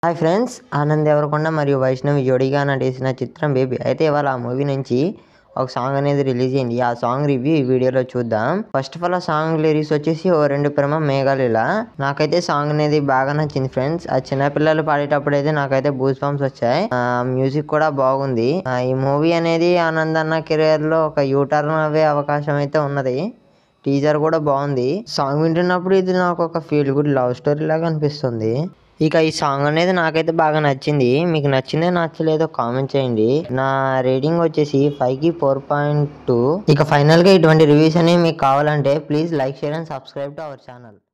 hi friends Anand Devarakonda మరియు వైష్ణవి జోడీగా నటించిన చిత్రం బేబీ అయితే ఇవాళ ఆ మూవీ నుంచి ఒక సాంగ్ అనేది రిలీజ్ అయింది ఆ సాంగ్ రివ్యూ ఈ వీడియోలో చూద్దాం ఫస్ట్ ఆఫ్ ఆల్ ఆ సాంగ్ లిరిక్స్ వచ్చేసి ఓ రెండు ప్రేమ మేఘాలిలా నాకైతే సాంగ్ అనేది బాగా నచ్చింది ఫ్రెండ్స్ ఆ చిన్నపిల్లలు పాడేటప్పుడు అయితే నాకైతే బూస్ బంప్స్ వచ్చాయి ఆ మ్యూజిక్ కూడా బాగుంది ఆ, ఈ మూవీ అనేది ఆనంద్ అన్న కెరియర్ లో ఒక యూటర్న్ అవ్వే అవకాశం అయితే ఉన్నది టీజర్ కూడా బాగుంది సాంగ్ వింటున్నప్పుడు ఇది నాకు ఒక ఫీల్ గుడ్ లవ్ స్టోరీ లాగా అనిపిస్తుంది ఇక ఈ సాంగ్ అనేది నాకైతే బాగా నచ్చింది మీకు నచ్చిందో నచ్చలేదో కామెంట్ చేయండి నా రేటింగ్ వచ్చేసి ఫైవ్ కి ఫోర్ పాయింట్ టూ ఇక ఫైనల్ గా ఇటువంటి రివ్యూస్ అనేవి మీకు కావాలంటే please like share and subscribe to our channel